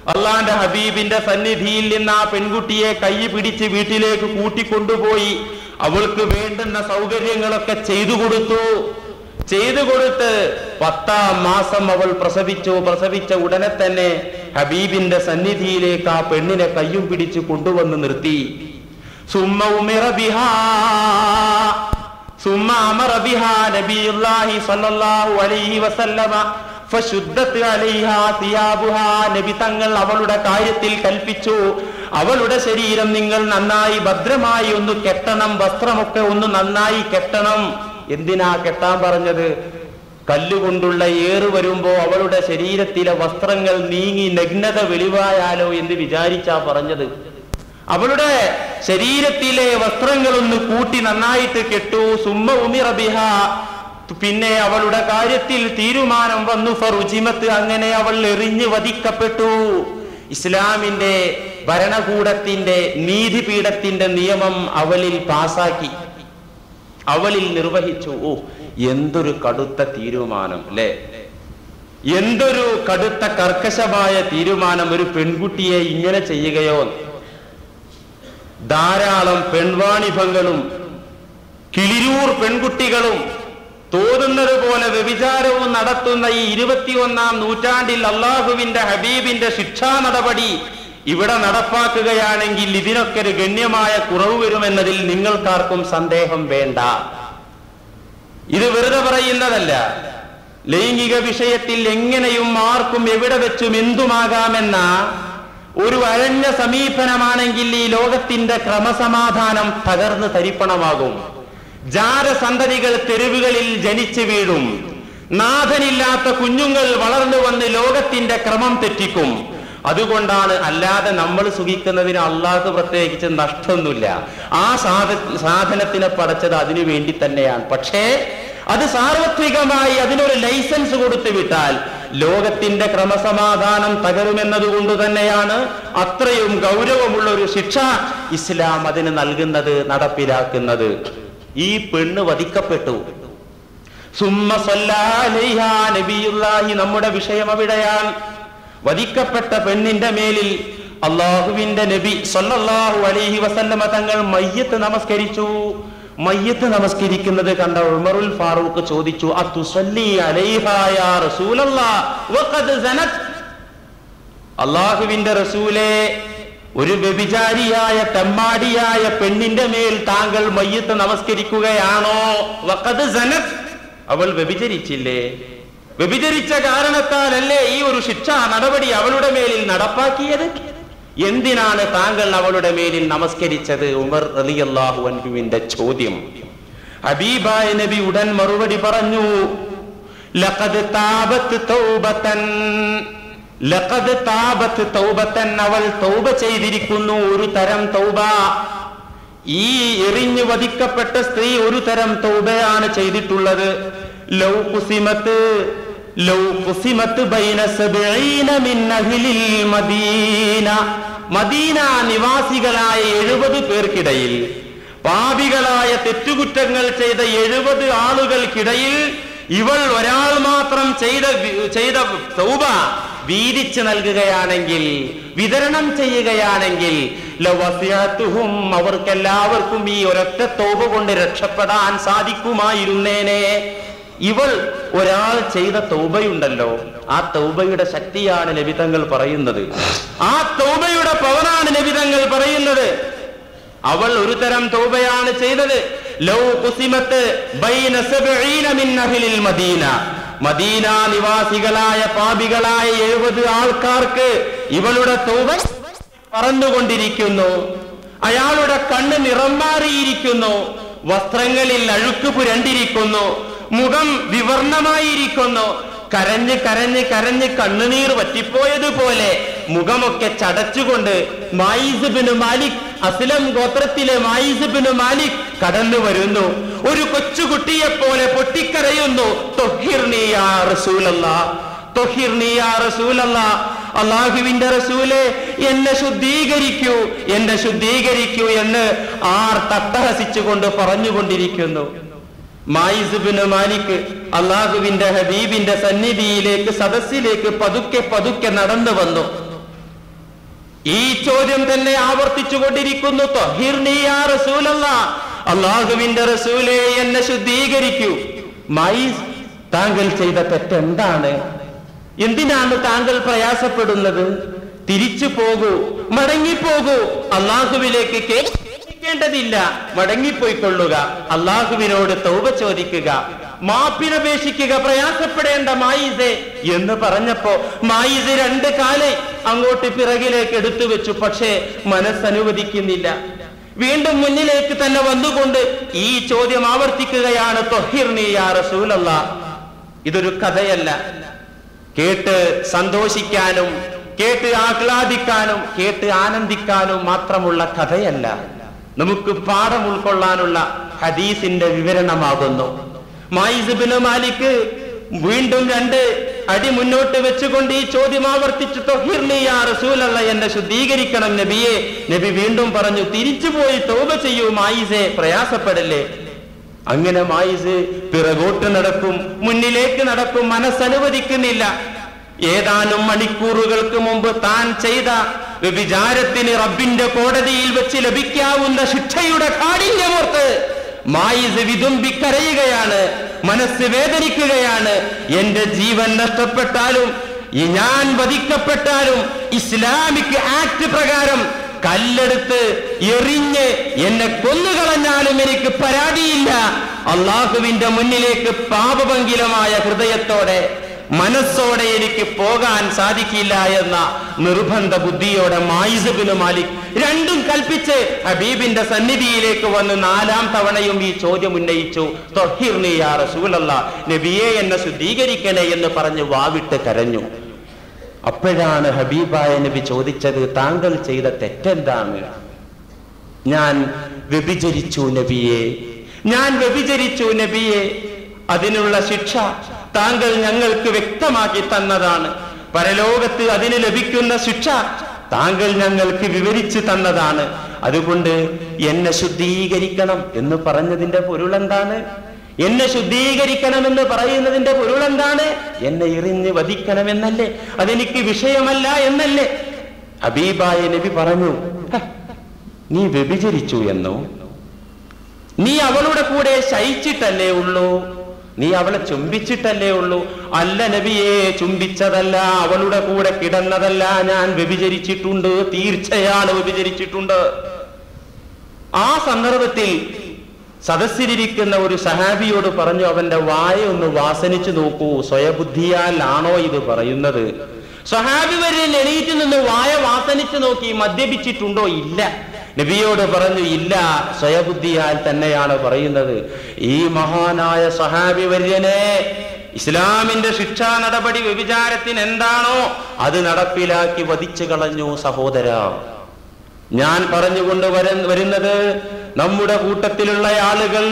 അള്ളാന്റെ ഹബീബിന്റെ സന്നിധിയിൽ നിന്ന് ആ പെൺകുട്ടിയെ കൈ പിടിച്ച് വീട്ടിലേക്ക് കൂട്ടിക്കൊണ്ടുപോയി അവൾക്ക് വേണ്ടുന്ന സൗകര്യങ്ങളൊക്കെ ചെയ്തു കൊടുത്തു ചെയ്തു കൊടുത്ത് പത്താം മാസം അവൾ പ്രസവിച്ചു പ്രസവിച്ച ഉടനെ തന്നെ ഹബീബിന്റെ സന്നിധിയിലേക്ക് ആ പെണ്ണിനെ കയ്യും പിടിച്ച് കൊണ്ടുവന്ന് നിർത്തി സുമ്മ ഉമിറ ബിഹാ സുമ്മ അമറ ബിഹാ നബിയുല്ലാഹി സ്വല്ലല്ലാഹു അലൈഹി വസല്ലമ ഫശുദ്ധത്ത് അലൈഹാ സിയാബുഹാ നബി തങ്ങൾ അവളുടെ കാര്യത്തിൽ കൽപ്പിച്ചു അവളുടെ ശരീരം നിങ്ങൾ നന്നായി ഭദ്രമായി ഒന്ന് കെട്ടണം വസ്ത്രമൊക്കെ ഒന്ന് നന്നായി കെട്ടണം എന്തിനാ കെട്ടാൻ പറഞ്ഞത് കല്ലുകൊണ്ടുള്ള ഏറ് വരുമ്പോ അവളുടെ ശരീരത്തിലെ വസ്ത്രങ്ങൾ നീങ്ങി നഗ്നത വെളിവായാലോ എന്ന് വിചാരിച്ചാ പറഞ്ഞത് അവളുടെ ശരീരത്തിലെ വസ്ത്രങ്ങളൊന്ന് കൂട്ടി നന്നായിട്ട് കെട്ടു സുമ്മ ഉമിറ ബിഹ പിന്നെ അവളുടെ കാര്യത്തിൽ തീരുമാനം വന്നു ഫറുജിമത്ത് അങ്ങനെ അവൾ എറിഞ്ഞു വധിക്കപ്പെട്ടു ഇസ്ലാമിന്റെ ഭരണകൂടത്തിന്റെ നീതിപീഠത്തിന്റെ നിയമം അവളിൽ പാസാക്കി അവളിൽ നിർവഹിച്ചു ഓ എന്തൊരു കടുത്ത തീരുമാനം അല്ലേ എന്തൊരു കടുത്ത കർക്കശമായ തീരുമാനം ഒരു പെൺകുട്ടിയെ ഇങ്ങനെ ചെയ്യുകയോ ധാരാളം പെൺവാണിഭങ്ങളും കിളിരൂർ പെൺകുട്ടികളും തോന്നുന്നത് പോലെ വ്യഭിചാരവും നടത്തുന്ന ഈ ഇരുപത്തിയൊന്നാം നൂറ്റാണ്ടിൽ അള്ളാഹുവിന്റെ ഹബീബിന്റെ ശിക്ഷാ നടപടി ഇവിടെ നടപ്പാക്കുകയാണെങ്കിൽ ഇതിനൊക്കെ ഒരു ഗണ്യമായ കുറവ് വരുമെന്നതിൽ നിങ്ങൾക്കാർക്കും സന്ദേഹം വേണ്ട ഇത് വെറുതെ പറയുന്നതല്ല ലൈംഗിക വിഷയത്തിൽ എങ്ങനെയും ആർക്കും എവിടെ വെച്ചും എന്തുമാകാമെന്ന ഒരു അഴഞ്ഞ സമീപനമാണെങ്കിൽ ഈ ലോകത്തിന്റെ ക്രമസമാധാനം തകർന്ന് തരിപ്പണമാകും ജാരസന്തതികൾ തെരുവുകളിൽ ജനിച്ചു വീഴും നാഥനില്ലാത്ത കുഞ്ഞുങ്ങൾ വളർന്നു വന്ന് ലോകത്തിന്റെ ക്രമം തെറ്റിക്കും അതുകൊണ്ടാണ് അല്ലാതെ നമ്മൾ സുഖിക്കുന്നതിന് അള്ളാഹ് പ്രത്യേകിച്ച് നഷ്ടമൊന്നുമില്ല ആ സാധ സാധനത്തിനെ പടച്ചത് അതിനു വേണ്ടി തന്നെയാണ് പക്ഷേ അത് സാർവത്രികമായി അതിനൊരു ലൈസൻസ് കൊടുത്തു വിട്ടാൽ ലോകത്തിന്റെ ക്രമസമാധാനം തകരുമെന്നതുകൊണ്ട് തന്നെയാണ് അത്രയും ഗൗരവമുള്ള ഒരു ശിക്ഷ ഇസ്ലാം അതിന് നൽകുന്നത് നടപ്പിലാക്കുന്നത് ഈ പെണ്ണ് വധിക്കപ്പെട്ടു സുമ്മ സല്ലാലൈഹാ നബിയുല്ലാഹി നമ്മുടെ വിഷയം അവിടെയാണ് വധിക്കപ്പെട്ട പെണ്ണിന്റെ മേലിൽ അള്ളാഹുവിന്റെ നബി സല്ലല്ലാഹു അലൈഹി വസല്ലമ തങ്ങൾ മയ്യത്ത് നമസ്കരിച്ചു മയ്യത്ത് നമസ്കരിക്കുന്നത് കണ്ട ഉമറുൽ ഫാറൂഖ് ചോദിച്ചു അതുസല്ലി അലൈഹാ യാ റസൂലല്ലാഹ് വഖദ് സനത് അള്ളാഹുവിന്റെ റസൂലെ ഒരു വ്യഭിചാരിയായ തെമ്മാടിയായ പെണ്ണിന്റെ മേൽ താങ്കൾ മയ്യത്ത് നമസ്കരിക്കുകയാണോ വഖദ് സനത് അവൾ വ്യഭിചരിച്ചില്ലേ വ്യഭിചരിച്ച കാരണത്താലല്ലേ ഈ ഒരു ശിക്ഷാ നടപടി അവളുടെ മേലിൽ നടപ്പാക്കിയത് എന്തിനാണ് താങ്കൾ അവളുടെ മേലിൽ നമസ്കരിച്ചത് ഉമർ റളിയല്ലാഹു അൻഹുവിന്റെ ചോദ്യം ഹബീബായ നബി ഉടൻ മറുപടി പറഞ്ഞു ലഖദ് താബത്ത് തൗബതൻ ലഖദ് താബത്ത് തൗബത്തൻ അവൾ തൗബ ചെയ്തിരിക്കുന്നു ഒരു തരം തൗബ ഈ എറിഞ്ഞു വധിക്കപ്പെട്ട സ്ത്രീ ഒരു തരം തൗബയാണ് ചെയ്തിട്ടുള്ളത് ലൗ കുസിമത്ത് ലൗ കുസിമത്ത് ബൈന സബഈന മിൻ അഹ്ലിൽ മദീന മദീന നിവാസികളായ എഴുപത് പേർക്കിടയിൽ പാപികളായ തെറ്റുകുറ്റങ്ങൾ ചെയ്ത എഴുപത് ആളുകൾക്കിടയിൽ ഇവൾ ഒരാൾ മാത്രം ചെയ്ത ചെയ്ത തൗബ വീതിച്ചു നൽകുകയാണെങ്കിൽ വിതരണം ചെയ്യുകയാണെങ്കിൽ ലവസ്യത്തുഹും അവർക്കെല്ലാവർക്കും ഈ ഒരൊറ്റ തൗബ കൊണ്ട് രക്ഷപ്പെടാൻ സാധിക്കുമായിരുന്നേനെ ഇവൾ ഒരാൾ ചെയ്ത തൗബയുണ്ടല്ലോ ആ തൗബയുടെ ശക്തിയാണ് നബിതങ്ങൾ പറയുന്നത് ആ തൗബയുടെ പവനാണ് നബിതങ്ങൾ പറയുന്നത് അവൾ ഒരു തരം തൗബയാണ് ചെയ്തത് ലൗ കുസിമത്ത് ബൈന സബഈന മിൻ അഹ്ലിൽ മദീന മദീന നിവാസികളായ പാപികളായ എഴുപത് ആൾക്കാർക്ക് ഇവളുടെ തൗബ പറന്നുകൊണ്ടിരിക്കുന്നു അയാളുടെ കണ്ണ് നിറം മാറിയിരിക്കുന്നു വസ്ത്രങ്ങളിൽ അഴുക്ക് പുരണ്ടിരിക്കുന്നു മുഖം വിവർണമായിരിക്കുന്നു കരഞ്ഞ് കരഞ്ഞ് കരഞ്ഞ് കണ്ണുനീർ വറ്റിപ്പോയതുപോലെ മുഖമൊക്കെ ചടച്ചുകൊണ്ട് മായിസുബിന് മാലിക് അസ്ലം ഗോത്രത്തിലെ മായിസുബിന് മാലിക് കടന്നു വരുന്നു ഒരു കൊച്ചുകുട്ടിയെ പോലെ പൊട്ടിക്കരയുന്നു തൊഹിർനി യാ റസൂലല്ലാ തൊഹിർനി യാ റസൂലല്ലാ അള്ളാഹുവിന്റെ റസൂലെ എന്നെ ശുദ്ധീകരിക്കൂ എന്നെ ശുദ്ധീകരിക്കൂ എന്ന് ആർ തട്ടഹസിച്ചുകൊണ്ട് പറഞ്ഞുകൊണ്ടിരിക്കുന്നു മായിസുബിന് മാലിക് അള്ളാഹുവിന്റെ ഹബീബിന്റെ സന്നിധിയിലേക്ക് സദസ്സിലേക്ക് പതുക്കെ പതുക്കെ നടന്നു വന്നു ഈ ചോദ്യം തന്നെ ആവർത്തിച്ചു കൊണ്ടിരിക്കുന്നു ത്വഹിർനി യാ റസൂലല്ലാ. അള്ളാഹുവിന്റെ റസൂലെ എന്നെ ശുദ്ധീകരിക്കൂ മൈസ് താങ്കൾ ചെയ്ത തെറ്റെന്താണ് എന്തിനാണ് താങ്കൾ പ്രയാസപ്പെടുന്നത് തിരിച്ചു പോകൂ മടങ്ങിപ്പോകൂ അള്ളാഹുവിലേക്ക് കേൾക്കേണ്ടതില്ല മടങ്ങിപ്പോയിക്കൊള്ളുക അള്ളാഹുവിനോട് തൗബ ചോദിക്കുക മാപ്പിനപേക്ഷിക്കുക പ്രയാസപ്പെടേണ്ട മായിസെ എന്ന് പറഞ്ഞപ്പോ മായിസ് രണ്ട് കാലെ അങ്ങോട്ട് പിറകിലേക്ക് എടുത്തു വെച്ചു പക്ഷേ മനസ്സനുവദിക്കുന്നില്ല വീണ്ടും മുന്നിലേക്ക് തന്നെ വന്നുകൊണ്ട് ഈ ചോദ്യം ആവർത്തിക്കുകയാണ് ത്വഹിർനി യാ റസൂലല്ലാ ഇതൊരു കഥയല്ല കേട്ട് സന്തോഷിക്കാനും കേട്ട് ആഹ്ലാദിക്കാനും കേട്ട് ആനന്ദിക്കാനും മാത്രമുള്ള കഥയല്ല നമുക്ക് പാഠം ഉൾക്കൊള്ളാനുള്ള ഹദീസിന്റെ വിവരണമാകുന്നു മായിസുബിന് മാലിക്ക് വീണ്ടും രണ്ട് അടി മുന്നോട്ട് വെച്ചുകൊണ്ട് ഈ ചോദ്യം ആവർത്തിച്ചു തൊഹിർനി യാ റസൂലല്ല എന്നെ ശുദ്ധീകരിക്കണം നബിയെ നബി വീണ്ടും പറഞ്ഞു തിരിച്ചുപോയി തൗബ ചെയ്യൂ മായിസെ പ്രയാസപ്പെടല്ലേ അങ്ങനെ മായിസ് പിറകോട്ട് നടക്കും മുന്നിലേക്ക് നടക്കും മനസ്സനുവദിക്കുന്നില്ല ഏതാനും മണിക്കൂറുകൾക്ക് മുമ്പ് താൻ ചെയ്ത വ്യഭിചാരത്തിന് റബ്ബിന്റെ കോടതിയിൽ വെച്ച് ലഭിക്കാവുന്ന ശിക്ഷയുടെ കാഠിന്യമോർത്ത് മായിസ് വിതുമ്പിക്കരയുകയാണ് മനസ്സ് വേദനിക്കുകയാണ് എന്റെ ജീവൻ നഷ്ടപ്പെട്ടാലും ഈ ഞാൻ വധിക്കപ്പെട്ടാലും ഇസ്ലാമിക് ആക്ട് പ്രകാരം കല്ലെടുത്ത് എറിഞ്ഞ് എന്നെ കൊന്നുകളഞ്ഞാലും എനിക്ക് പരാതിയില്ല അള്ളാഹുവിന്റെ മുന്നിലേക്ക് പാപഭംഗിലമായ ഹൃദയത്തോടെ മനസ്സോടെ എനിക്ക് പോകാൻ സാധിക്കില്ല എന്ന നിർബന്ധ ബുദ്ധിയോടെ മായിസബിന് മാലിക് രണ്ടും കൽപ്പിച്ച് ഹബീബിന്റെ സന്നിധിയിലേക്ക് വന്ന് നാലാം തവണയും ഈ ചോദ്യം ഉന്നയിച്ചു തൊഹിർനി യാ റസൂലല്ല നബിയെ എന്നെ ശുദ്ധീകരിക്കണേ എന്ന് പറഞ്ഞ് വാവിട്ട് കരഞ്ഞു അപ്പോഴാണ് ഹബീബായ നബി ചോദിച്ചത് താങ്കൾ ചെയ്ത തെറ്റെന്താണ് ഞാൻ വ്യഭിചരിച്ചു നബിയെ ഞാൻ വ്യഭിചരിച്ചു നബിയെ അതിനുള്ള ശിക്ഷ താങ്കൾ ഞങ്ങൾക്ക് വ്യക്തമാക്കി തന്നതാണ് പരലോകത്ത് അതിന് ലഭിക്കുന്ന ശിക്ഷ താങ്കൾ ഞങ്ങൾക്ക് വിവരിച്ചു തന്നതാണ് അതുകൊണ്ട് എന്നെ ശുദ്ധീകരിക്കണം എന്ന് പറഞ്ഞതിന്റെ പൊരുൾ എന്താണ് എന്നെ ശുദ്ധീകരിക്കണമെന്ന് പറയുന്നതിന്റെ പൊരുൾ എന്താണ് എന്നെ എറിഞ്ഞ് വധിക്കണമെന്നല്ലേ അതെനിക്ക് വിഷയമല്ല എന്നല്ലേ അബീബായ നബി പറഞ്ഞു "ഹ, നീ വ്യഭിചരിച്ചു എന്നോ നീ അവളുടെ കൂടെ ശയിച്ചിട്ടല്ലേ ഉള്ളൂ നീ അവളെ ചുംബിച്ചിട്ടല്ലേ ഉള്ളൂ അല്ല നബിയെ ചുംബിച്ചതല്ല അവളുടെ കൂടെ കിടന്നതല്ല ഞാൻ വ്യഭിചരിച്ചിട്ടുണ്ട് തീർച്ചയാണ് വ്യഭിചരിച്ചിട്ടുണ്ട് ആ സന്ദർഭത്തിൽ സദസ്സിലിരിക്കുന്ന ഒരു സഹാബിയോട് പറഞ്ഞു അവന്റെ വായ ഒന്ന് വാസനിച്ചു നോക്കൂ സ്വയബുദ്ധിയാൽ ആണോ ഇത് പറയുന്നത് സഹാബി വരെ എണീറ്റ് നിന്ന് വായ വാസനിച്ചു നോക്കി മദ്യപിച്ചിട്ടുണ്ടോ ഇല്ല നബിയോട് പറഞ്ഞു ഇല്ല സ്വയബുദ്ധിയാൽ തന്നെയാണ് പറയുന്നത് ഈ മഹാനായ സഹാബി വര്യനെ ഇസ്ലാമിന്റെ ശിക്ഷാ നടപടി വ്യഭിചാരത്തിന് എന്താണോ അത് നടപ്പിലാക്കി വധിച്ചു കളഞ്ഞു സഹോദര ഞാൻ പറഞ്ഞുകൊണ്ട് വര വരുന്നത് നമ്മുടെ കൂട്ടത്തിലുള്ള ആളുകൾ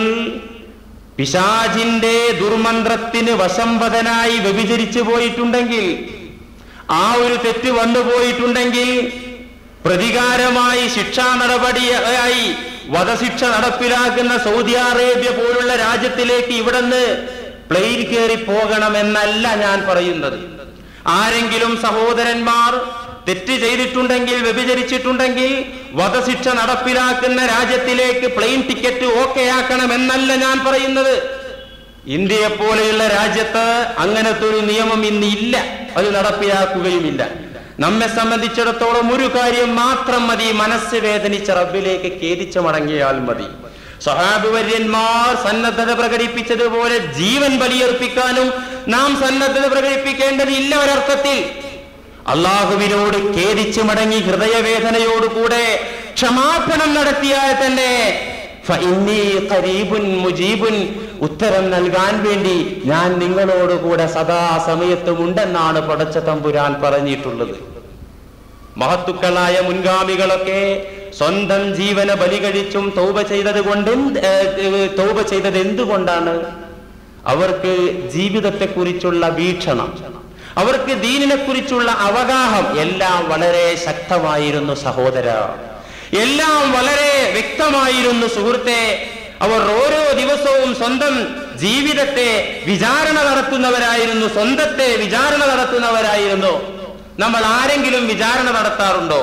പിശാചിന്റെ ദുർമന്ത്രത്തിന് വശംവദനായി വ്യഭിചരിച്ചു പോയിട്ടുണ്ടെങ്കിൽ ആ ഒരു തെറ്റ് വന്നു പോയിട്ടുണ്ടെങ്കിൽ പ്രതികാരമായി ശിക്ഷാ നടപടിയായി വധശിക്ഷ നടപ്പിലാക്കുന്ന സൗദി അറേബ്യ പോലുള്ള രാജ്യത്തിലേക്ക് ഇവിടുന്ന് പ്ലെയിൻ കയറി പോകണമെന്നല്ല ഞാൻ പറയുന്നത് ആരെങ്കിലും സഹോദരന്മാർ തെറ്റ് ചെയ്തിട്ടുണ്ടെങ്കിൽ വ്യഭിചരിച്ചിട്ടുണ്ടെങ്കിൽ വധശിക്ഷ നടപ്പിലാക്കുന്ന രാജ്യത്തിലേക്ക് പ്ലെയിൻ ടിക്കറ്റ് ഓക്കെ ആക്കണമെന്നല്ല ഞാൻ പറയുന്നത് ഇന്ത്യയെ പോലെയുള്ള രാജ്യത്ത് അങ്ങനത്തെ ഒരു നിയമം ഇന്ന് ഇല്ല അത് നടപ്പിലാക്കുകയുമില്ല നമ്മെ സംബന്ധിച്ചിടത്തോളം ഒരു കാര്യം മാത്രം മതി മനസ്സ് വേദനിച്ച റബ്ബിലേക്ക് ഖേദിച്ചു മടങ്ങിയാൽ മതി സഹാബുവര്യന്മാർ സന്നദ്ധത പ്രകടിപ്പിച്ചതുപോലെ ജീവൻ ബലിയർപ്പിക്കാനും നാം സന്നദ്ധത പ്രകടിപ്പിക്കേണ്ടതില്ല ഒരർത്ഥത്തിൽ അള്ളാഹുവിനോട് ഖേദിച്ചു മടങ്ങി ഹൃദയവേദനയോടുകൂടെ ക്ഷമാപണം നടത്തിയാൽ തന്നെ ഫഇന്നീ ഖരീബുൻ മുജീബുൻ ഉത്തരം നൽകാൻ വേണ്ടി ഞാൻ നിങ്ങളോടുകൂടെ സദാ സമയത്തും ഉണ്ടെന്നാണ് പടച്ച തമ്പുരാൻ പറഞ്ഞിട്ടുള്ളത് മഹത്തുക്കളായ മുൻഗാമികളൊക്കെ സ്വന്തം ജീവന ബലി കഴിച്ചും തൗബ ചെയ്തത് കൊണ്ട് എന്ത്- ഏർ, തൗബ ചെയ്തത് എന്തുകൊണ്ടാണ് അവർക്ക് ജീവിതത്തെക്കുറിച്ചുള്ള വീക്ഷണം അവർക്ക് ദീനിനെ കുറിച്ചുള്ള അവഗാഹം എല്ലാം വളരെ ശക്തമായിരുന്നു സഹോദര എല്ലാം വളരെ വ്യക്തമായിരുന്നു സുഹൃത്തെ അവർ ഓരോ ദിവസവും സ്വന്തം ജീവിതത്തെ വിചാരണ നടത്തുന്നവരായിരുന്നു സ്വന്തത്തെ വിചാരണ നടത്തുന്നവരായിരുന്നു നമ്മൾ ആരെങ്കിലും വിചാരണ നടത്താറുണ്ടോ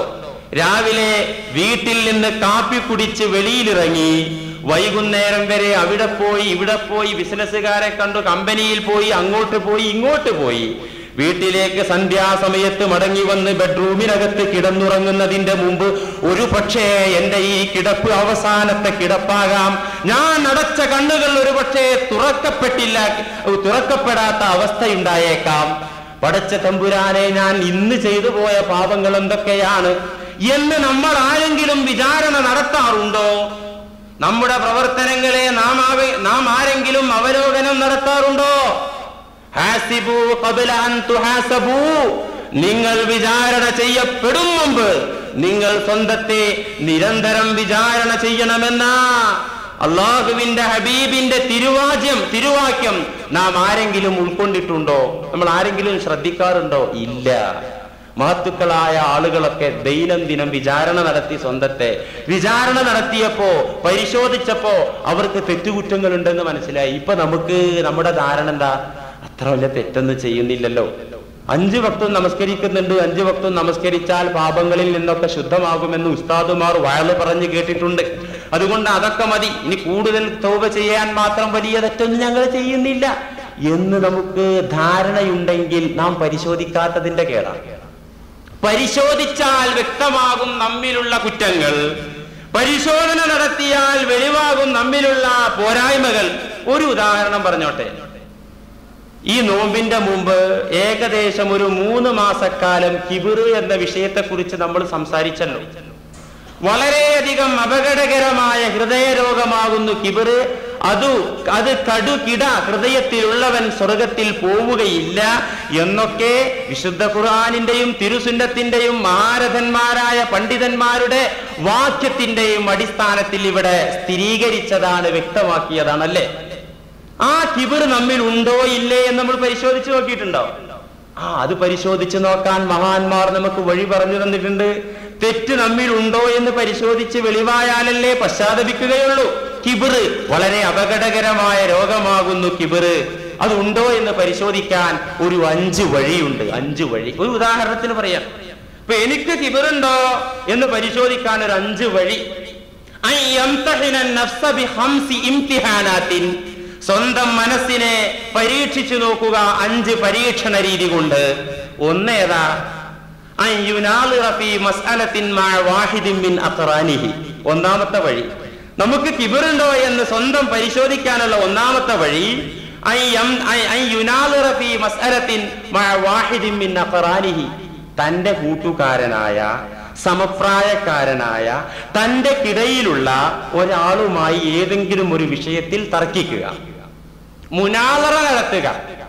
രാവിലെ വീട്ടിൽ നിന്ന് കാപ്പി കുടിച്ച് വെളിയിലിറങ്ങി വൈകുന്നേരം വരെ അവിടെ പോയി ഇവിടെ പോയി ബിസിനസ്സുകാരെ കണ്ടു കമ്പനിയിൽ പോയി അങ്ങോട്ട് പോയി ഇങ്ങോട്ട് പോയി വീട്ടിലേക്ക് സന്ധ്യാസമയത്ത് മടങ്ങി വന്ന് ബെഡ്റൂമിനകത്ത് കിടന്നുറങ്ങുന്നതിന്റെ മുമ്പ് ഒരു പക്ഷേ എന്റെ ഈ കിടപ്പ് അവസാനത്തെ കിടപ്പാകാം ഞാൻ അടച്ച കണ്ണുകൾ ഒരു പക്ഷേ തുറക്കപ്പെട്ടില്ല തുറക്കപ്പെടാത്ത അവസ്ഥയുണ്ടായേക്കാം പടച്ച തമ്പുരാനെ ഞാൻ ഇന്ന് ചെയ്തു പോയ പാപങ്ങൾ എന്തൊക്കെയാണ് എന്ന് നമ്മൾ ആരെങ്കിലും വിചാരണ നടത്താറുണ്ടോ നമ്മുടെ പ്രവർത്തനങ്ങളെ നാം ആവെ- നാം ആരെങ്കിലും അവലോകനം നടത്താറുണ്ടോ ഹാസിബു ഖബല അൻ തുഹാസബു നിങ്ങൾ വിചാരണ ചെയ്യപ്പെടും മുമ്പ് നിങ്ങൾ സ്വന്തത്തെ നിരന്തരം വിചാരണ ചെയ്യണമെന്ന അള്ളാഹുവിന്റെ ഹബീബിന്റെ തിരുവാജ്യം തിരുവാക്യം നാം ആരെങ്കിലും ഉൾക്കൊണ്ടിട്ടുണ്ടോ നമ്മൾ ആരെങ്കിലും ശ്രദ്ധിക്കാറുണ്ടോ ഇല്ല മഹത്തുക്കളായ ആളുകളൊക്കെ ദൈനംദിനം വിചാരണ നടത്തി സ്വന്തത്തെ വിചാരണ നടത്തിയപ്പോ പരിശോധിച്ചപ്പോ അവർക്ക് തെറ്റുകുറ്റങ്ങൾ ഉണ്ടെന്ന് മനസ്സിലായി ഇപ്പൊ നമുക്ക് നമ്മുടെ ധാരണ എന്താ അത്ര വലിയ തെറ്റൊന്നും ചെയ്യുന്നില്ലല്ലോ അഞ്ചു ഭക്തും നമസ്കരിക്കുന്നുണ്ട് അഞ്ചു ഭക്തും നമസ്കരിച്ചാൽ പാപങ്ങളിൽ നിന്നൊക്കെ ശുദ്ധമാകുമെന്ന് ഉസ്താദുമാർ വയല് പറഞ്ഞു കേട്ടിട്ടുണ്ട് അതുകൊണ്ട് അതൊക്കെ മതി ഇനി കൂടുതൽ തോപ ചെയ്യാൻ മാത്രം വലിയ തെറ്റൊന്നും ഞങ്ങൾ ചെയ്യുന്നില്ല എന്ന് നമുക്ക് ധാരണയുണ്ടെങ്കിൽ നാം പരിശോധിക്കാത്തതിന്റെ കേടാണ് പരിശോധിച്ചാൽ വ്യക്തമാകും നമ്മിലുള്ള കുറ്റങ്ങൾ പരിശോധന നടത്തിയാൽ വെളിവാകും നമ്മിലുള്ള പോരായ്മകൾ ഒരു ഉദാഹരണം പറഞ്ഞോട്ടെ ഈ നോമ്പിന്റെ മുമ്പ് ഏകദേശം ഒരു മൂന്ന് മാസക്കാലം കിബിറ് എന്ന വിഷയത്തെക്കുറിച്ച് നമ്മൾ സംസാരിച്ചല്ലോ വളരെയധികം അപകടകരമായ ഹൃദയരോഗമാകുന്നു കിബിറ് അതു അത് കടുകിട ഹൃദയത്തിലുള്ളവൻ സ്വർഗത്തിൽ പോവുകയില്ല എന്നൊക്കെ വിശുദ്ധ ഖുർആാനിന്റെയും തിരുസുന്നത്തിന്റെയും മഹാരഥന്മാരായ പണ്ഡിതന്മാരുടെ വാക്യത്തിന്റെയും അടിസ്ഥാനത്തിൽ ഇവിടെ സ്ഥിരീകരിച്ചതാണ് വ്യക്തമാക്കിയതാണ് അല്ലേ ആ കിബിർ നമ്മിൽ ഉണ്ടോ ഇല്ലേ എന്ന് നമ്മൾ പരിശോധിച്ച് നോക്കിയിട്ടുണ്ടോ ആ അത് പരിശോധിച്ച് നോക്കാൻ മഹാന്മാർ നമുക്ക് വഴി പറഞ്ഞു തന്നിട്ടുണ്ട് തെറ്റ് നമ്മിൽ ഉണ്ടോ എന്ന് പരിശോധിച്ച് വെളിവായാലല്ലേ പശ്ചാത്തപിക്കുകയുള്ളൂ കിബിറ് വളരെ അപകടകരമായ രോഗമാകുന്നു കിബിറ് അതുണ്ടോ എന്ന് പരിശോധിക്കാൻ ഒരു അഞ്ച് വഴിയുണ്ട് അഞ്ച് വഴി ഒരു ഉദാഹരണത്തിന് പറയാം ഇപ്പൊ എനിക്ക് കിബിറുണ്ടോ എന്ന് പരിശോധിക്കാൻ ഒരു അഞ്ച് വഴി അൻ യംതഹിന നഫ്സ ബിഖംസി ഇംതിഹാനാത്തിൻ. സ്വന്തം മനസ്സിനെ പരീക്ഷിച്ചു നോക്കുക അഞ്ച് പരീക്ഷണ രീതി കൊണ്ട് ഒന്ന് ഏതാ അൻ യുനാളിറ ഫീ മസ്അലത്തിൻ മഅ വാഹിദിൻ മിൻ അഖറാനിഹി. ഒന്നാമത്തെ വഴി നമുക്ക് കിബിറുണ്ടോ എന്ന് സ്വന്തം പരിശോധിക്കാനുള്ള ഒന്നാമത്തെ വഴി അൻ യം- അൻ- അൻ യുനാളിറ ഫീ മസ്അലത്തിൻ മഅ വാഹിദിൻ മിൻ അഖറാനിഹി. തന്റെ കൂട്ടുകാരനായ സമപ്രായക്കാരനായ തന്റെ കിടയിലുള്ള ഒരാളുമായി ഏതെങ്കിലും ഒരു വിഷയത്തിൽ തർക്കിക്കുക മുനാളറ നടത്തുക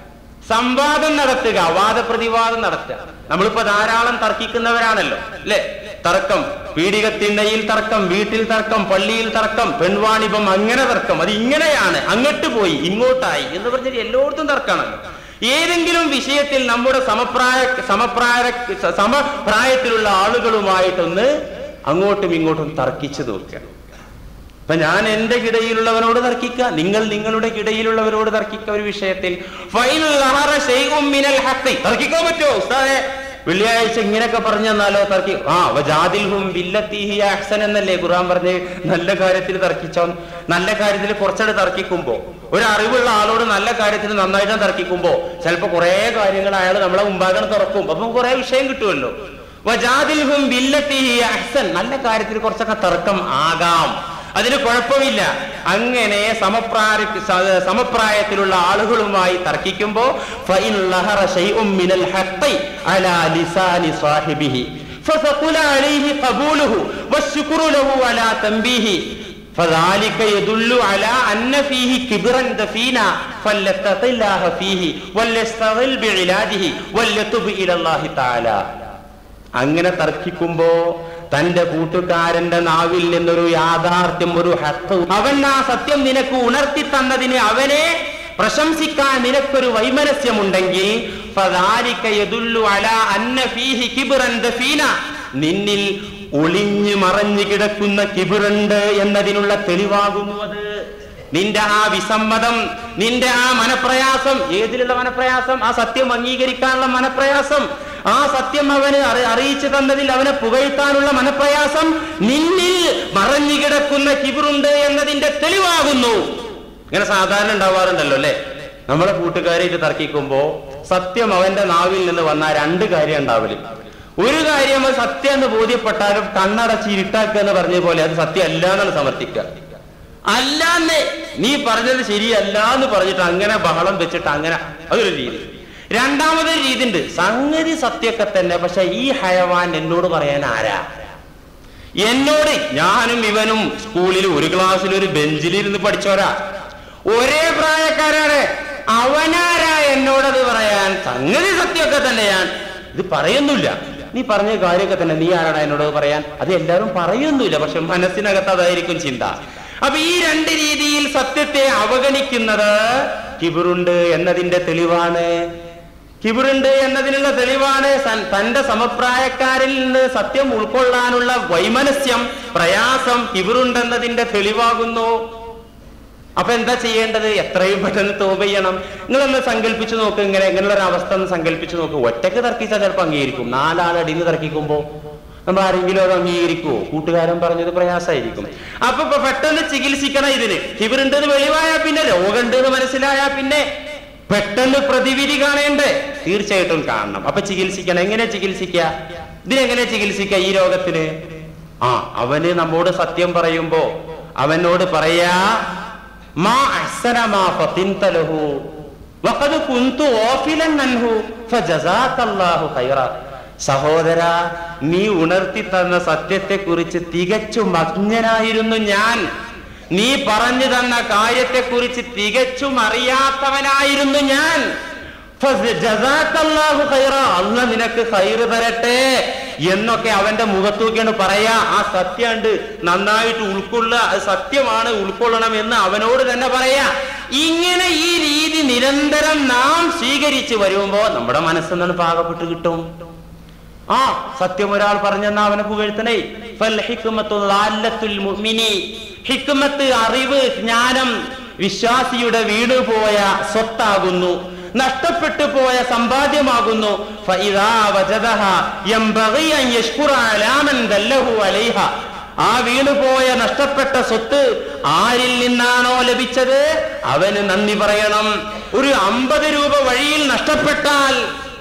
സംവാദം നടത്തുക വാദപ്രതിവാദം നടത്തുക നമ്മളിപ്പോ ധാരാളം തർക്കിക്കുന്നവരാണല്ലോ അല്ലെ തർക്കം പീഡികത്തിണ്ണയിൽ തർക്കം വീട്ടിൽ തർക്കം പള്ളിയിൽ തർക്കം പെൺവാണിഭം അങ്ങനെ തർക്കം അത് ഇങ്ങനെയാണ് അങ്ങോട്ട് പോയി ഇങ്ങോട്ടായി എന്ന് പറഞ്ഞാൽ എല്ലായിടത്തും തർക്കമാണല്ലോ ഏതെങ്കിലും വിഷയത്തിൽ നമ്മുടെ സമപ്രായ സമപ്രായ സമപ്രായത്തിലുള്ള ആളുകളുമായിട്ടൊന്ന് അങ്ങോട്ടും ഇങ്ങോട്ടും തർക്കിച്ചു നോക്കുക അപ്പൊ ഞാൻ എന്റെ കിടയിലുള്ളവനോട് തർക്കിക്കുക നിങ്ങൾ നിങ്ങളുടെ കിടയിലുള്ളവരോട് തർക്കിക്കുക ഒരു വിഷയത്തിൽ ഫൈൻ ലഹറ ശൈഉം മിനൽ ഹഖ്. തർക്കിക്കാൻ പറ്റുമോ ഉസ്താദെ വെള്ളിയാഴ്ച ഇങ്ങനെയൊക്കെ പറഞ്ഞു തന്നാലോ തർക്കി ആ വജാദിൽഹും ബില്ലത്തി ഹിയ അഹ്സൻ എന്നല്ലേ ഖുർആൻ പറഞ്ഞ് നല്ല കാര്യത്തിൽ തർക്കിച്ചോ നല്ല കാര്യത്തിൽ കുറച്ചട് തർക്കിക്കുമ്പോ ഒരു അറിവുള്ള ആളോട് നല്ല കാര്യത്തിൽ നന്നായിട്ട് തർക്കിക്കുമ്പോ ചിലപ്പോ കുറെ കാര്യങ്ങൾ അയാൾ നമ്മളെ മുമ്പാകെ തുറക്കും അപ്പൊ കുറെ വിഷയം കിട്ടുമല്ലോ വജാദിൽഹും ബില്ലത്തി ഹിയ അഹ്സൻ നല്ല കാര്യത്തിൽ കുറച്ചൊക്കെ തർക്കം ആകാം അതിന് കുഴപ്പമില്ല അങ്ങനെ സമപ്രായ സ- സമപ്രായത്തിലുള്ള ആളുകളുമായി തർക്കിക്കുമ്പോ ഫഇൻ ലഹറ ശൈഉം മിനൽ ഹഖ് അലാ ലിസാനി സാഹിബിഹി فثقل عليه قبوله والشكر له على تنبيهه فذلك يدل على أن فيه كبرا دفينا فليتق الله فيه وليستغل بعلاجه وليتب إلى الله تعالى അങ്ങനെ തർക്കിക്കുമ്പോ തന്റെ കൂട്ടുകാരന്റെ നാവിൽ നിന്നൊരു യാഥാർത്ഥ്യം ഒരു ഹത്ത് അവൻ ആ സത്യം നിനക്ക് ഉണർത്തി തന്നതിന് അവനെ പ്രശംസിക്കാൻ നിനക്കൊരു വൈമനസ്യമുണ്ടെങ്കിൽ ഫദാലിക യദുല്ലു അലാ അന്ന ഫീഹി കിബ്റൻ ദഫീന. നിന്നിൽ ഒളിഞ്ഞു മറഞ്ഞു കിടക്കുന്ന കിബിറുണ്ട് എന്നതിനുള്ള തെളിവാകുന്നു അത് നിന്റെ ആ വിസമ്മതം നിന്റെ ആ മനപ്രയാസം ഏതിലുള്ള മനപ്രയാസം ആ സത്യം അംഗീകരിക്കാനുള്ള മനപ്രയാസം ആ സത്യം അവന് അറി- അറിയിച്ചു തന്നതിൽ അവനെ പുകഴ്ത്താനുള്ള മനപ്രയാസം നിന്നിൽ മറഞ്ഞു കിടക്കുന്ന കിബിറുണ്ട് എന്നതിന്റെ തെളിവാകുന്നു ഇങ്ങനെ സാധാരണ ഉണ്ടാവാറുണ്ടല്ലോ അല്ലെ നമ്മളെ കൂട്ടുകാരായിട്ട് തർക്കിക്കുമ്പോ സത്യം അവന്റെ നാവിൽ നിന്ന് വന്ന രണ്ട് കാര്യം ഉണ്ടാവില്ല ഒരു കാര്യം അത് സത്യം എന്ന് ബോധ്യപ്പെട്ടാലും കണ്ണടച്ച് ഇരുട്ടാക്കുക എന്ന് പറഞ്ഞ പോലെ അത് സത്യം അല്ല എന്നാണ് സമർത്ഥിക്കുക അല്ലാന്ന് നീ പറഞ്ഞത് ശരിയല്ല എന്ന് പറഞ്ഞിട്ട് അങ്ങനെ ബഹളം വെച്ചിട്ട് അങ്ങനെ അതൊരു രീതി രണ്ടാമതൊരു രീതി ഉണ്ട് സംഗതി സത്യമൊക്കെ തന്നെ പക്ഷെ ഈ ഹയവാൻ എന്നോട് പറയാൻ ആരാ എന്നോട് ഞാനും ഇവനും സ്കൂളിൽ ഒരു ക്ലാസ്സിൽ ഒരു ബെഞ്ചിലിരുന്ന് പഠിച്ചോരാ ഒരേ പ്രായക്കാരാണ് അവനാരാ എന്നോടത് പറയാൻ സംഗതി സത്യമൊക്കെ തന്നെയാൻ ഇത് പറയുന്നില്ല നീ പറഞ്ഞ കാര്യമൊക്കെ തന്നെ നീ ആരാടാ എന്നോട് പറയാൻ അത് എല്ലാവരും പറയുന്നില്ല പക്ഷെ മനസ്സിനകത്ത് അതായിരിക്കും ചിന്ത അപ്പൊ ഈ രണ്ട് രീതിയിൽ സത്യത്തെ അവഗണിക്കുന്നത് കിബിറുണ്ട് എന്നതിന്റെ തെളിവാണ് കിബിറുണ്ട് എന്നതിനുള്ള തെളിവാണ് സൻ- തന്റെ സമപ്രായക്കാരിൽ നിന്ന് സത്യം ഉൾക്കൊള്ളാനുള്ള വൈമനസ്യം പ്രയാസം കിബിറുണ്ടെന്നതിന്റെ തെളിവാകുന്നു അപ്പൊ എന്താ ചെയ്യേണ്ടത് എത്രയും പെട്ടെന്ന് തോപ ചെയ്യണം നിങ്ങളൊന്ന് സങ്കല്പിച്ചു നോക്ക് ഇങ്ങനെ ഇങ്ങനെയുള്ള ഒരു അവസ്ഥ ഒന്ന് സങ്കല്പിച്ചു നോക്ക് ഒറ്റക്ക് തർക്കിച്ചാൽ ചിലപ്പോൾ അംഗീകരിക്കും നാലാളടിന്ന് തർക്കിക്കുമ്പോ നമ്മൾ ആരെങ്കിലും അത് അംഗീകരിക്കുവോ കൂട്ടുകാരൻ പറഞ്ഞത് പ്രയാസമായിരിക്കും അപ്പൊ ഇപ്പൊ പെട്ടെന്ന് ചികിത്സിക്കണം ഇതിന് കിബിറുണ്ടെന്ന് വെളിവായാ പിന്നെ രോഗമുണ്ട് എന്ന് മനസ്സിലായാ പിന്നെ പെട്ടെന്ന് പ്രതിവിധി കാണേണ്ടേ തീർച്ചയായിട്ടും കാണണം അപ്പൊ ചികിത്സിക്കണം എങ്ങനെ ചികിത്സിക്കുക ഇതിനെങ്ങനെ ചികിത്സിക്കുക ഈ രോഗത്തിന് ആ അവന് നമ്മോട് സത്യം പറയുമ്പോ അവനോട് പറയാ മാ അഹ്സന മാ ഫതിൻത ലഹു വഖദ് കുന്തു ഗാഫിലൻ അൻഹു ഫജസാകല്ലാഹു ഖൈറ സഹോദര നീ ഉണർത്തി തന്ന സത്യത്തെ കുറിച്ച് തികച്ചും അജ്ഞനായിരുന്നു ഞാൻ നീ പറഞ്ഞു തന്ന കാര്യത്തെക്കുറിച്ച് തികച്ചും അറിയാത്തവനായിരുന്നു ഞാൻ ഫജസാകല്ലാഹു ഖൈറ. അല്ല നിനക്ക് ഖൈറ് തരട്ടെ എന്നൊക്കെ അവന്റെ മുഖത്തൂക്കിയാണ് പറയാ ആ സത്യമുണ്ട് നന്നായിട്ട് ഉൾക്കൊള്ളുക അത് സത്യമാണ് ഉൾക്കൊള്ളണം എന്ന് അവനോട് തന്നെ പറയാ ഇങ്ങനെ ഈ രീതി നിരന്തരം നാം സ്വീകരിച്ചു വരുമ്പോ നമ്മുടെ മനസ്സെന്നാണ് പാകപ്പെട്ട് കിട്ടും ആ സത്യം ഒരാൾ പറഞ്ഞെന്നാ അവനെ പുകഴ്ത്തണേ ഫൽ ഹിക്മത്തു ളാല്ലത്തുൽ മുഅ്മിനി. ഹിക്മത്ത് അറിവ് ജ്ഞാനം വിശ്വാസിയുടെ വീണുപോയ സ്വത്താകുന്നു നഷ്ടപ്പെട്ടു പോയ സമ്പാദ്യമാകുന്നു ഫഇദാ വജദഹ യംബഗി അൻ യശ്കുറ അലാ മൻ ദല്ലഹു അലൈഹ ആ വീണുപോയ നഷ്ടപ്പെട്ട സ്വത്ത് ആരിൽ നിന്നാണോ ലഭിച്ചത് അവന് നന്ദി പറയണം ഒരു അമ്പത് രൂപ വഴിയിൽ നഷ്ടപ്പെട്ടാൽ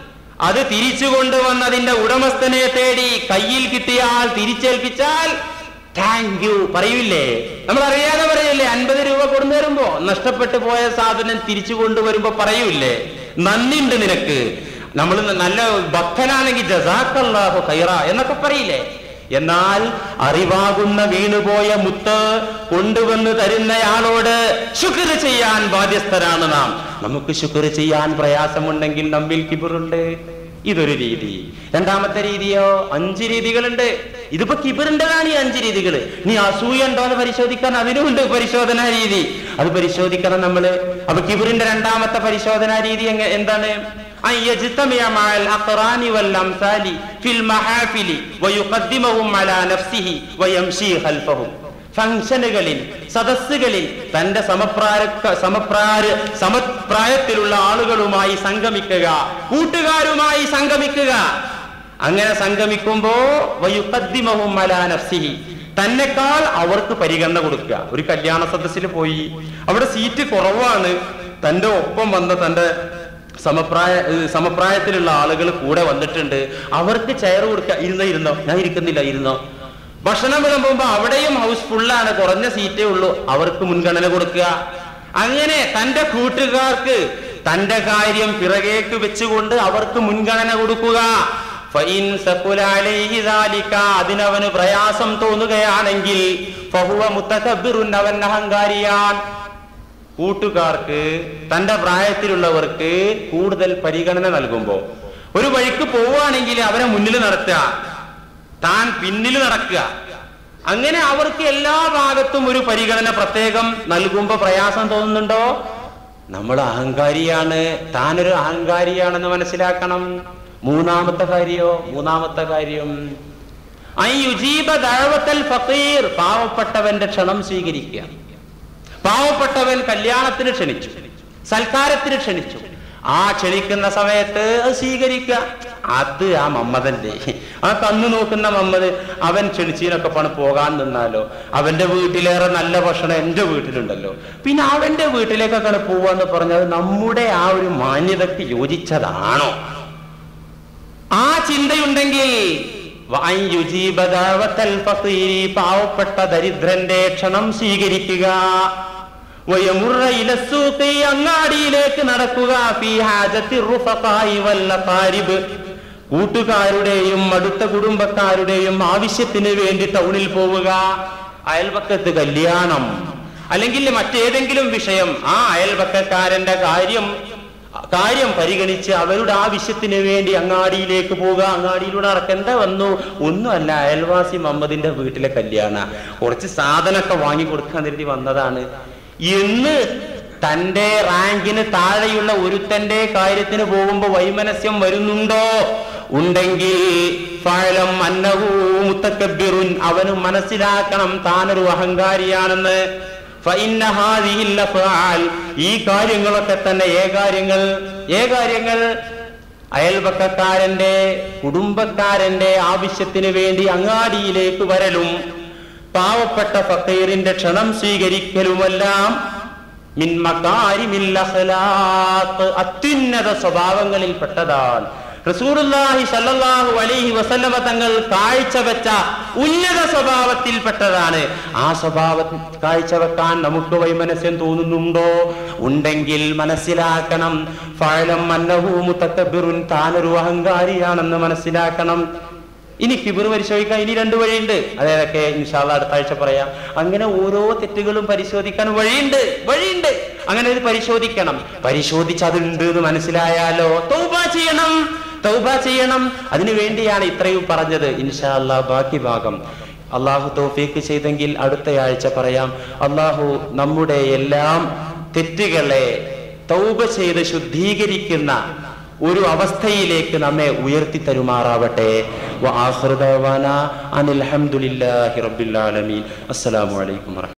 അത് തിരിച്ചു കൊണ്ടുവന്നതിന്റെ ഉടമസ്ഥനെ തേടി കയ്യിൽ കിട്ടിയാൽ തിരിച്ചേൽപ്പിച്ചാൽ താങ്ക് യു പറയൂലേ നമ്മൾ അറിയാതെ പറയൂലേ അൻപത് രൂപ കൊണ്ടു വരുമ്പോ നഷ്ടപ്പെട്ടു പോയ സാധനം തിരിച്ചു കൊണ്ടുവരുമ്പോ പറയൂലേ നന്ദിണ്ട് നിനക്ക് നമ്മൾ നല്ല ഭക്തനാണെങ്കിൽ ജസാക്കല്ലാഹു ഖൈറ എന്നൊക്കെ പറയില്ലേ എന്നാൽ അറിവാകുന്ന വീണുപോയ മുത്ത് കൊണ്ടുവന്ന് തരുന്നയാളോട് ശുക്ർ ചെയ്യാൻ ബാധ്യസ്ഥരാണ് നാം നമുക്ക് ശുക്ർ ചെയ്യാൻ പ്രയാസമുണ്ടെങ്കിൽ നമ്മിൽ കിബിറുണ്ട് ഇതൊരു രീതി രണ്ടാമത്തെ രീതിയോ അഞ്ച് രീതികളുണ്ട് ഇതിപ്പോ കിബിറിൻ്റെതാണ് ഈ അഞ്ച് രീതികൾ നീ അസൂയ ഉണ്ടോ എന്ന് പരിശോധിക്കാൻ അതിനുമുണ്ട് പരിശോധനാ രീതി അത് പരിശോധിക്കണം നമ്മള് അപ്പൊ കിബിറിന്റെ രണ്ടാമത്തെ പരിശോധനാ രീതി എങ്ങ- എന്താണ് أن يجتمع مع الأقران والأمثال في المحافل ويقدمهم على نفسه ويمشي خلفهم ഫംഗ്ഷനുകളിൽ സദസ്സുകളിൽ തന്റെ സമപ്രായ സമപ്രായ സമപ്രായത്തിലുള്ള ആളുകളുമായി സംഗമിക്കുക കൂട്ടുകാരുമായി സംഗമിക്കുക അങ്ങനെ സംഗമിക്കുമ്പോ വയുക്കദ്ദിമഹും അലാ നഫ്സിഹി തന്നെക്കാൾ അവർക്ക് പരിഗണന കൊടുക്കുക ഒരു കല്യാണ സദസ്സിൽ പോയി അവിടെ സീറ്റ് കുറവാണ് തന്റെ ഒപ്പം വന്ന തന്റെ സമപ്രായ ഏഹ് സമപ്രായത്തിലുള്ള ആളുകൾ കൂടെ വന്നിട്ടുണ്ട് അവർക്ക് ചെയർ കൊടുക്കുക ഇരുന്നോ ഇരുന്നോ ഞാൻ ഇരിക്കുന്നില്ല ഇരുന്നോ ഭക്ഷണം വിളമ്പുമ്പോ അവിടെയും ഹൗസ് ഫുള്ളാണ് കുറഞ്ഞ സീറ്റേ ഉള്ളൂ അവർക്ക് മുൻഗണന കൊടുക്കുക അങ്ങനെ തന്റെ കൂട്ടുകാർക്ക് തന്റെ കാര്യം പിറകേക്ക് വെച്ചുകൊണ്ട് അവർക്ക് മുൻഗണന കൊടുക്കുക ഫഇൻ സഖുല അലൈഹി ദാലിക അതിനവന് പ്രയാസം തോന്നുകയാണെങ്കിൽ ഫഹുവ മുത്തകബ്ബിറുൻ അവൻ അഹങ്കാരിയാൻ കൂട്ടുകാർക്ക് തന്റെ പ്രായത്തിലുള്ളവർക്ക് കൂടുതൽ പരിഗണന നൽകുമ്പോ ഒരു വഴിക്ക് പോവുകയാണെങ്കിൽ അവരെ മുന്നിൽ നടത്തുക താൻ പിന്നിൽ നടക്കുക അങ്ങനെ അവർക്ക് എല്ലാ ഭാഗത്തും ഒരു പരിഗണന പ്രത്യേകം നൽകുമ്പോ പ്രയാസം തോന്നുന്നുണ്ടോ നമ്മൾ അഹങ്കാരിയാണ് താനൊരു അഹങ്കാരിയാണെന്ന് മനസ്സിലാക്കണം മൂന്നാമത്തെ കാര്യോ മൂന്നാമത്തെ കാര്യം ഐ യുജീബ ദഅവത്തൽ ഫഖീർ പാവപ്പെട്ടവന്റെ ക്ഷണം സ്വീകരിക്കുക പാവപ്പെട്ടവൻ കല്യാണത്തിന് ക്ഷണിച്ചു സൽക്കാരത്തിന് ക്ഷണിച്ചു ആ ക്ഷണിക്കുന്ന സമയത്ത് അത് സ്വീകരിക്കുക അത് ആ മമ്മദന്റെ ആ കണ്ണു നോക്കുന്ന മമ്മദ് അവൻ ക്ഷണിച്ചീനൊക്കെ പണം പോകാൻ നിന്നാലോ അവന്റെ വീട്ടിലേറെ നല്ല ഭക്ഷണം എന്റെ വീട്ടിലുണ്ടല്ലോ പിന്നെ അവന്റെ വീട്ടിലേക്കൊക്കെ പോവാന്ന് പറഞ്ഞത് നമ്മുടെ ആ ഒരു മാന്യതയ്ക്ക് യോജിച്ചതാണോ ആ ചിന്തയുണ്ടെങ്കിൽ വഅൻ യുജീബ ദഅവത്തൽ ഫഖീരി, പാവപ്പെട്ട ദരിദ്രന്റെ ക്ഷണം സ്വീകരിക്കുക വയമുറ ഇല സൂഖി, അങ്ങാടിയിലേക്ക് നടക്കുക ഫീ ഹാജത്തി റുഫഖായി വൽ അഖാരിബ്. കൂട്ടുകാരുടെയും അടുത്ത കുടുംബക്കാരുടെയും ആവശ്യത്തിന് വേണ്ടി ടൗണിൽ പോവുക അയൽപക്കത്ത് കല്യാണം അല്ലെങ്കിൽ മറ്റേതെങ്കിലും വിഷയം ആ അയൽപക്കക്കാരന്റെ കാര്യം കാര്യം പരിഗണിച്ച് അവരുടെ ആവശ്യത്തിന് വേണ്ടി അങ്ങാടിയിലേക്ക് പോവുക അങ്ങാടിയിലൂടെ നടക്കേണ്ട വന്നു ഒന്നുമല്ല അയൽവാസി മമ്മദിന്റെ വീട്ടിലെ കല്യാണ കുറച്ച് സാധനമൊക്കെ വാങ്ങി കൊടുക്കാൻ കരുതി വന്നതാണ് എന്ന് തന്റെ റാങ്കിന് താഴെയുള്ള ഒരുത്തന്റെ കാര്യത്തിന് പോകുമ്പോ വൈമനസ്യം വരുന്നുണ്ടോ ഉണ്ടെങ്കിൽ ഫഅലം അന്നഹു മുത്തക്കബ്ബിറുൻ അവന് മനസ്സിലാക്കണം താനൊരു അഹങ്കാരിയാണെന്ന് ഫഇന്ന ഹാദിഹിൽ അഫ്ആൽ ഈ കാര്യങ്ങളൊക്കെ തന്നെ ഏ കാര്യങ്ങൾ ഏ കാര്യങ്ങൾ അയൽപക്കക്കാരന്റെ കുടുംബക്കാരന്റെ ആവശ്യത്തിന് വേണ്ടി അങ്ങാടിയിലേക്ക് വരലും പാവപ്പെട്ട ഫക്കീറിന്റെ ക്ഷണം സ്വീകരിക്കലുമെല്ലാം മിൻ മകാരിമിൽ അഖ്ലാഖ് അത്യുന്നത സ്വഭാവങ്ങളിൽപ്പെട്ടതാണ് റസൂലുള്ളാഹി സല്ലല്ലാഹു അലൈഹി വസല്ലമ തങ്ങൾ കാഴ്ചവെച്ച ഉന്നത സ്വഭാവത്തിൽപ്പെട്ടതാണ് ആ സ്വഭാവം കാഴ്ചവെക്കാൻ നമുക്ക് വൈമനസ്യം തോന്നുന്നുണ്ടോ ഉണ്ടെങ്കിൽ മനസ്സിലാക്കണം ഫഅലം അന്നഹു മുതക്കബ്ബിറുൻ താനൊരു അഹങ്കാരിയാണെന്ന് മനസ്സിലാക്കണം ഇനി കിബിർ പരിശോധിക്കാൻ ഇനി രണ്ട് വഴിയുണ്ട് അതേതൊക്കെ ഇൻഷാല്ല അടുത്ത ആഴ്ച പറയാം അങ്ങനെ ഓരോ തെറ്റുകളും പരിശോധിക്കാൻ വഴിയുണ്ട് വഴിയുണ്ട് അങ്ങനെ ഇത് പരിശോധിക്കണം പരിശോധിച്ച് അതുണ്ട് എന്ന് മനസ്സിലായാലോ തൗബ ചെയ്യണം തൗബ ചെയ്യണം അതിനു വേണ്ടിയാണ് ഇത്രയും പറഞ്ഞത് ഇൻഷാല്ല ബാക്കി ഭാഗം അള്ളാഹു തൗഫീക്ക് ചെയ്തെങ്കിൽ അടുത്തയാഴ്ച പറയാം അള്ളാഹു നമ്മുടെ എല്ലാം തെറ്റുകളെ തൗബ ചെയ്ത് ശുദ്ധീകരിക്കുന്ന ഒരു അവസ്ഥയിലേക്ക് നമ്മെ ഉയർത്തി തരുമാറാവട്ടെ വ ആഖിറു ദഅവാന അനിൽ ഹംദുലില്ലാഹി റബ്ബിൽ ആലമീൻ അസ്സലാമു അലൈക്കും വറഹ്മത്തുള്ളാഹി